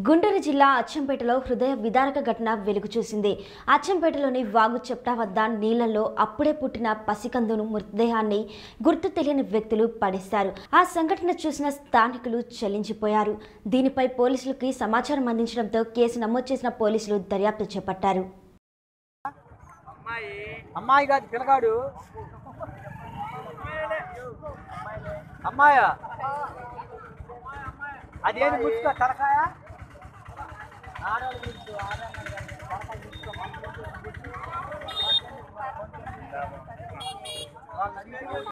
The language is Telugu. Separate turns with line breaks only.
గుంటూరు జిల్లా అచ్చంపేటలో హృదయ విదారక ఘటన వెలుగు చూసింది అచ్చంపేటలోని వాగు చెప్టా వద్ద నీళ్లలో అప్పుడే పుట్టిన పసికందును మృతదేహాన్ని గుర్తు తెలియని వ్యక్తులు పడేశారు ఆ సంఘటన చూసిన స్థానికులు చలించిపోయారు దీనిపై పోలీసులకి సమాచారం అందించడంతో కేసు నమోదు చేసిన పోలీసులు దర్యాప్తు చేపట్టారు
అమ్మాయి కాదు పిల్లగాడు అమ్మాయా అదేంటి ముచ్చుకో తలకాయ ఆడవాళ్ళు ముచ్చు, ఆడవాళ్ళు తలకాయ ముచ్చుకో, మంచి మంచి ముచ్చు. వాళ్ళు అడిగితే